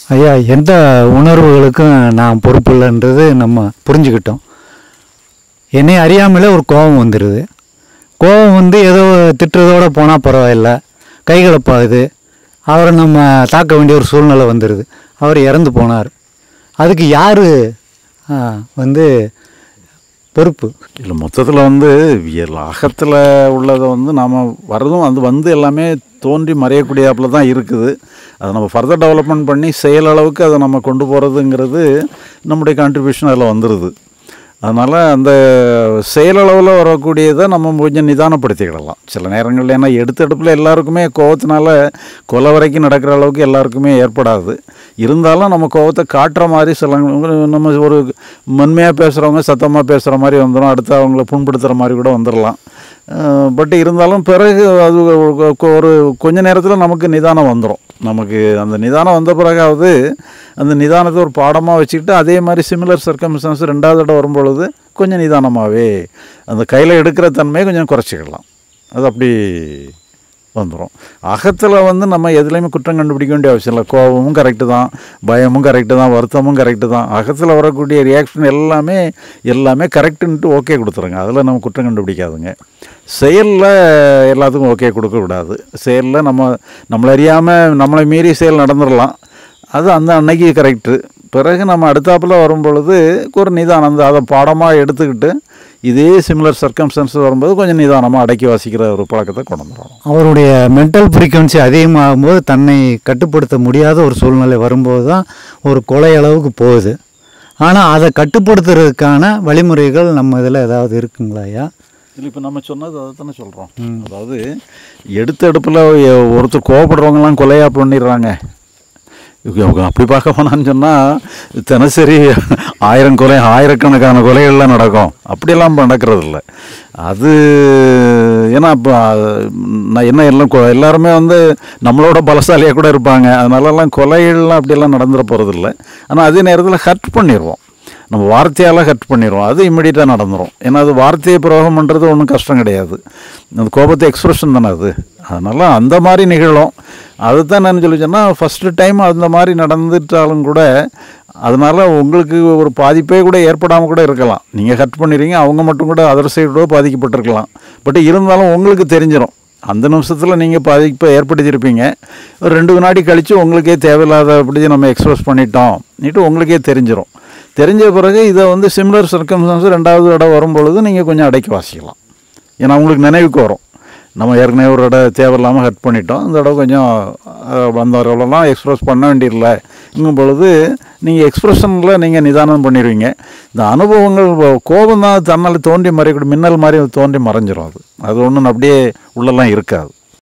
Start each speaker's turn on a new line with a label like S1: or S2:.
S1: ஐயா எந்த உணர்வுகளுக்கும் நான் பொறுப்பு இல்லைன்றது நம்ம புரிஞ்சுக்கிட்டோம் என்னை அறியாமலே ஒரு கோபம் வந்துடுது கோபம் வந்து ஏதோ திட்டுறதோட போனால் பரவாயில்ல கைகலப்பாகுது அவரை நம்ம தாக்க வேண்டிய ஒரு சூழ்நிலை வந்துடுது அவர் இறந்து போனார் அதுக்கு யார் வந்து பொறுப்பு
S2: இல்லை மொத்தத்தில் வந்து எல்லா அகத்தில் உள்ளதை வந்து நாம் வர்றதும் அது வந்து எல்லாமே தோன்றி மறையக்கூடியாப்புல தான் இருக்குது அதை நம்ம ஃபர்தர் டெவலப்மெண்ட் பண்ணி செயல் அளவுக்கு அதை நம்ம கொண்டு போகிறதுங்கிறது நம்முடைய கான்ட்ரிபியூஷன் அதில் வந்துடுது அதனால் அந்த செயலளவில் வரக்கூடியதை நம்ம கொஞ்சம் நிதானப்படுத்திக்கிடலாம் சில நேரங்களில் ஏன்னா எடுத்தெடுப்பில் எல்லாருக்குமே கோவத்தினால கொலை வரைக்கும் நடக்கிற அளவுக்கு எல்லாருக்குமே ஏற்படாது இருந்தாலும் நம்ம கோவத்தை காட்டுற மாதிரி சில நம்ம ஒரு மென்மையாக பேசுகிறவங்க சத்தமாக பேசுகிற மாதிரி வந்துடும் அடுத்து அவங்கள புண்படுத்துகிற மாதிரி கூட வந்துடலாம் பட் இருந்தாலும் பிறகு அது ஒரு- ஒரு கொஞ்ச நேரத்தில் நமக்கு நிதானம் வந்துடும் நமக்கு அந்த நிதானம் வந்த பிறகாவது அந்த நிதானத்தை ஒரு பாடமாக வச்சுக்கிட்டு அதே மாதிரி சிமிலர் சர்க்கம்ஸ்டன்ஸ் ரெண்டாவது இடம் வரும்பொழுது கொஞ்சம் நிதானமாகவே அந்த கையில் எடுக்கிற தன்மையை கொஞ்சம் குறைச்சிக்கலாம் அது அப்படி வந்துடும் அகத்தில் வந்து நம்ம எதுலேயுமே குற்றம் கண்டுபிடிக்க வேண்டிய அவசியம் இல்லை கோபமும் கரெக்டு தான் பயமும் கரெக்டு தான் வருத்தமும் கரெக்டு தான் அகத்தில் வரக்கூடிய ரியாக்ஷன் எல்லாமே எல்லாமே கரெக்டுன்ட்டு ஓகே கொடுத்துருங்க அதில் நம்ம குற்றம் கண்டுபிடிக்காதுங்க செயலில் எல்லாத்துக்கும் ஓகே கொடுக்கக்கூடாது செயலில் நம்ம நம்மளை அறியாமல் நம்மளை மீறி செயல் நடந்துடலாம் அது அந்த அன்னைக்கு கரெக்டு பிறகு நம்ம அடுத்தாப்புல வரும் பொழுது ஒரு நிதானம் அந்த அதை பாடமாக எடுத்துக்கிட்டு இதே சிமிலர் சர்க்கம்ஸ்டன்ஸ் வரும்போது கொஞ்சம் நிதானமாக அடக்கி வாசிக்கிற ஒரு பழக்கத்தை கொண்டு வந்துடணும்
S1: அவருடைய மென்டல் ஃப்ரீக்வன்சி அதிகமாகும்போது தன்னை கட்டுப்படுத்த முடியாத ஒரு சூழ்நிலை வரும்போது தான் ஒரு கொலை அளவுக்கு போகுது ஆனால் அதை கட்டுப்படுத்துறதுக்கான வழிமுறைகள் நம்ம இதில் ஏதாவது இருக்குங்களா ஐயா
S2: இல்லை இப்போ நம்ம சொன்னது அதை தானே சொல்கிறோம் அதாவது எடுத்த எடுப்பில் ஒருத்தர் கோவப்படுறவங்கலாம் கொலையாக பண்ணிடுறாங்க இவங்க அப்படி பார்க்க போனான்னு சொன்னால் தினசரி ஆயிரம் கொலை ஆயிரக்கணக்கான கொலைகள்லாம் நடக்கும் அப்படியெல்லாம் நடக்கிறது இல்லை அது ஏன்னா இப்போ நான் என்ன எல்லாம் கொ- எல்லாருமே வந்து நம்மளோட பலசாலியாக கூட இருப்பாங்க அதனாலலாம் கொலைகள்லாம் அப்படியெல்லாம் நடந்துட போகிறதில்ல ஆனால் அதே நேரத்தில் ஹர்ட் பண்ணிடுவோம் நம்ம வார்த்தையால் ஹர்ட் பண்ணிடுவோம் அது இம்மிடியட்டாக நடந்துடும் ஏன்னா அது வார்த்தையை பிரயோகம் பண்ணுறது ஒன்றும் கஷ்டம் கிடையாது அந்த கோபத்தை எக்ஸ்பிரஷன் தானே அது அதனால் அந்த மாதிரி நிகழும் அதுதான் நான் சொல்லி சொன்னால் ஃபஸ்ட்டு டைம் அந்த மாதிரி நடந்துட்டாலும் கூட அதனால் உங்களுக்கு ஒரு பாதிப்பே கூட ஏற்படாமல் கூட இருக்கலாம் நீங்கள் ஹர்ட் பண்ணிடுறீங்க அவங்க மட்டும் கூட அதர் சைடு கூட பாதிக்கப்பட்டிருக்கலாம் பட் இருந்தாலும் உங்களுக்கு தெரிஞ்சிடும் அந்த நிமிஷத்தில் நீங்கள் பாதிப்பை ஏற்படுத்தியிருப்பீங்க ஒரு ரெண்டு வினாடி கழித்து உங்களுக்கே தேவையில்லாதபடி நம்ம எக்ஸ்பிரஸ் பண்ணிட்டோம் நீட்டு உங்களுக்கே தெரிஞ்சிடும் தெரிஞ்ச பிறகு இதை வந்து சிமிலர் சர்க்கம்ஸ்டன்ஸ் ரெண்டாவது இடம் வரும்பொழுது நீங்கள் கொஞ்சம் அடக்கி வாசிக்கலாம் ஏன்னா உங்களுக்கு நினைவுக்கு வரும் நம்ம ஏற்கனவே ஒரு இடம் தேவையில்லாமல் ஹட் பண்ணிட்டோம் இந்த இடம் கொஞ்சம் அஹ், வந்தவர்களெல்லாம் எக்ஸ்பிரஸ் பண்ண வேண்டியதில்லைங்கும் பொழுது நீங்கள் எக்ஸ்பிரஷனில் நீங்கள் நிதானம் பண்ணிடுவீங்க இந்த அனுபவங்கள் வ- கோபம் தான் தன்னால் தோன்றி மறைக்கூடிய மின்னல் மாதிரி தோன்றி மறைஞ்சிரும் அது அது ஒன்றும் அப்படியே உள்ளெல்லாம் இருக்காது